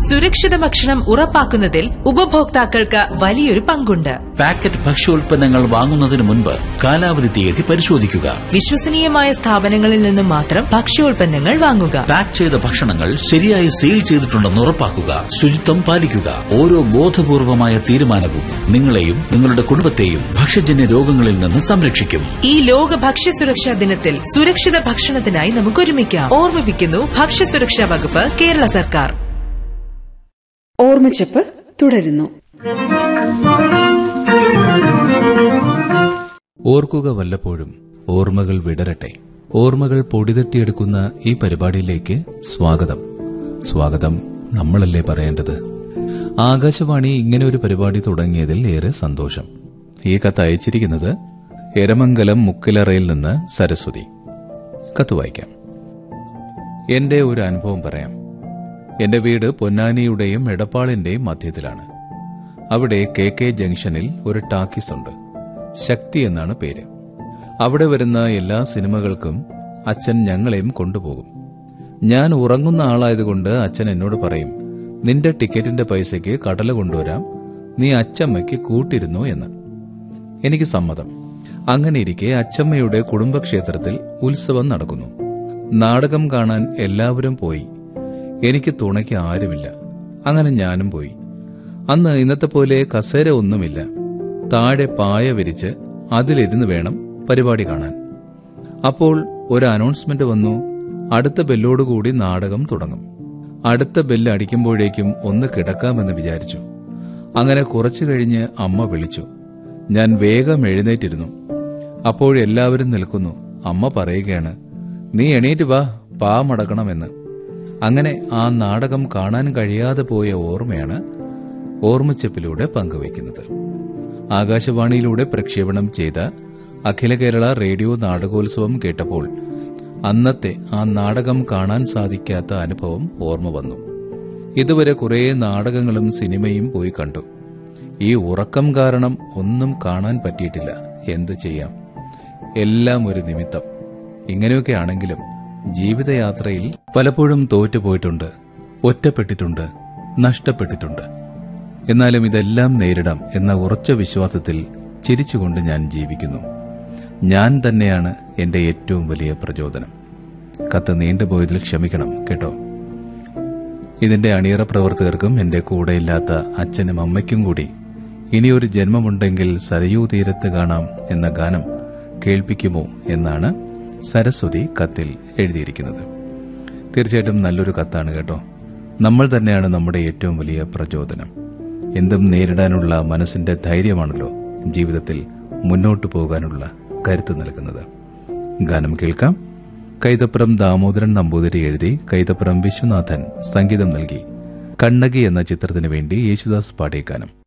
സുരക്ഷിത ഭക്ഷണം ഉറപ്പാക്കുന്നതിൽ ഉപഭോക്താക്കൾക്ക് വലിയൊരു പങ്കുണ്ട് പാക്കറ്റ് ഭക്ഷ്യോൽപ്പന്നങ്ങൾ വാങ്ങുന്നതിന് മുൻപ് കാലാവധി തീയതി പരിശോധിക്കുക വിശ്വസനീയമായ സ്ഥാപനങ്ങളിൽ നിന്നും മാത്രം ഭക്ഷ്യോൽപ്പന്നങ്ങൾ വാങ്ങുക പാക്ക് ചെയ്ത ഭക്ഷണങ്ങൾ ശരിയായി സീൽ ചെയ്തിട്ടുണ്ടെന്ന് ഉറപ്പാക്കുക ശുചിത്വം പാലിക്കുക ഓരോ ബോധപൂർവമായ തീരുമാനവും നിങ്ങളെയും നിങ്ങളുടെ കുടുംബത്തെയും ഭക്ഷ്യജന്യ രോഗങ്ങളിൽ നിന്ന് സംരക്ഷിക്കും ഈ ലോക ഭക്ഷ്യസുരക്ഷാ ദിനത്തിൽ സുരക്ഷിത ഭക്ഷണത്തിനായി നമുക്ക് ഒരുമിക്കാം ഓർമ്മിപ്പിക്കുന്നു ഭക്ഷ്യസുരക്ഷാ വകുപ്പ് കേരള സർക്കാർ ഓർമ്മച്ചപ്പ് തുടരുന്നു ഓർക്കുക വല്ലപ്പോഴും ഓർമ്മകൾ വിടരട്ടെ ഓർമ്മകൾ പൊടിതട്ടിയെടുക്കുന്ന ഈ പരിപാടിയിലേക്ക് സ്വാഗതം സ്വാഗതം നമ്മളല്ലേ പറയേണ്ടത് ആകാശവാണി ഇങ്ങനെ ഒരു പരിപാടി തുടങ്ങിയതിൽ ഏറെ സന്തോഷം ഈ കത്ത് അയച്ചിരിക്കുന്നത് എരമംഗലം മുക്കിലറയിൽ നിന്ന് സരസ്വതി കത്ത് വായിക്കാം എന്റെ ഒരു അനുഭവം പറയാം എന്റെ വീട് പൊന്നാനിയുടെയും എടപ്പാളിന്റെയും മധ്യത്തിലാണ് അവിടെ കെ കെ ജംഗ്ഷനിൽ ഒരു ടാക്കീസ് ഉണ്ട് ശക്തി എന്നാണ് പേര് അവിടെ വരുന്ന എല്ലാ സിനിമകൾക്കും അച്ഛൻ ഞങ്ങളെയും കൊണ്ടുപോകും ഞാൻ ഉറങ്ങുന്ന ആളായതുകൊണ്ട് അച്ഛൻ എന്നോട് പറയും നിന്റെ ടിക്കറ്റിന്റെ പൈസയ്ക്ക് കടല കൊണ്ടുവരാം നീ അച്ചമ്മയ്ക്ക് കൂട്ടിരുന്നു എന്ന് എനിക്ക് സമ്മതം അങ്ങനെ ഇരിക്കെ അച്ചമ്മയുടെ കുടുംബക്ഷേത്രത്തിൽ ഉത്സവം നടക്കുന്നു നാടകം കാണാൻ എല്ലാവരും പോയി എനിക്ക് തുണയ്ക്ക് ആരുമില്ല അങ്ങനെ ഞാനും പോയി അന്ന് ഇന്നത്തെ പോലെ കസേര ഒന്നുമില്ല താഴെ പായ വിരിച്ച് അതിലിരുന്ന് വേണം പരിപാടി കാണാൻ അപ്പോൾ ഒരു അനൗൺസ്മെന്റ് വന്നു അടുത്ത ബെല്ലോടുകൂടി നാടകം തുടങ്ങും അടുത്ത ബെല്ല് അടിക്കുമ്പോഴേക്കും ഒന്ന് കിടക്കാമെന്ന് വിചാരിച്ചു അങ്ങനെ കുറച്ചു കഴിഞ്ഞ് അമ്മ വിളിച്ചു ഞാൻ വേഗം എഴുന്നേറ്റിരുന്നു അപ്പോഴെല്ലാവരും നിൽക്കുന്നു അമ്മ പറയുകയാണ് നീ എണീറ്റ് വാ പാ മടക്കണമെന്ന് അങ്ങനെ ആ നാടകം കാണാൻ കഴിയാതെ പോയ ഓർമ്മയാണ് ഓർമ്മച്ചപ്പിലൂടെ പങ്കുവയ്ക്കുന്നത് ആകാശവാണിയിലൂടെ പ്രക്ഷേപണം ചെയ്ത അഖില കേരള റേഡിയോ നാടകോത്സവം കേട്ടപ്പോൾ അന്നത്തെ ആ നാടകം കാണാൻ സാധിക്കാത്ത അനുഭവം ഓർമ്മ വന്നു ഇതുവരെ കുറേ നാടകങ്ങളും സിനിമയും പോയി കണ്ടു ഈ ഉറക്കം കാരണം ഒന്നും കാണാൻ പറ്റിയിട്ടില്ല എന്ത് ചെയ്യാം എല്ലാം ഒരു നിമിത്തം ഇങ്ങനെയൊക്കെ ആണെങ്കിലും ജീവിതയാത്രയിൽ പലപ്പോഴും തോറ്റുപോയിട്ടുണ്ട് ഒറ്റപ്പെട്ടിട്ടുണ്ട് നഷ്ടപ്പെട്ടിട്ടുണ്ട് എന്നാലും ഇതെല്ലാം നേരിടാം എന്ന ഉറച്ച വിശ്വാസത്തിൽ ചിരിച്ചുകൊണ്ട് ഞാൻ ജീവിക്കുന്നു ഞാൻ തന്നെയാണ് എന്റെ ഏറ്റവും വലിയ പ്രചോദനം കത്ത് നീണ്ടുപോയതിൽ ക്ഷമിക്കണം കേട്ടോ ഇതിന്റെ അണിയറ പ്രവർത്തകർക്കും എന്റെ കൂടെയില്ലാത്ത അച്ഛനും അമ്മയ്ക്കും കൂടി ഇനിയൊരു ജന്മമുണ്ടെങ്കിൽ സരയൂ തീരത്ത് കാണാം എന്ന ഗാനം കേൾപ്പിക്കുമോ എന്നാണ് സരസ്വതി കത്തിൽ എഴുതിയിരിക്കുന്നത് തീർച്ചയായിട്ടും നല്ലൊരു കത്താണ് കേട്ടോ നമ്മൾ തന്നെയാണ് നമ്മുടെ ഏറ്റവും വലിയ പ്രചോദനം എന്തും നേരിടാനുള്ള മനസ്സിന്റെ ധൈര്യമാണല്ലോ ജീവിതത്തിൽ മുന്നോട്ടു പോകാനുള്ള കരുത്ത് നൽകുന്നത് ഗാനം കേൾക്കാം കൈതപ്പുറം ദാമോദരൻ നമ്പൂതിരി എഴുതി കൈതപ്പുറം വിശ്വനാഥൻ സംഗീതം നൽകി കണ്ണകി എന്ന ചിത്രത്തിനു വേണ്ടി യേശുദാസ് പാടിയ ഗാനം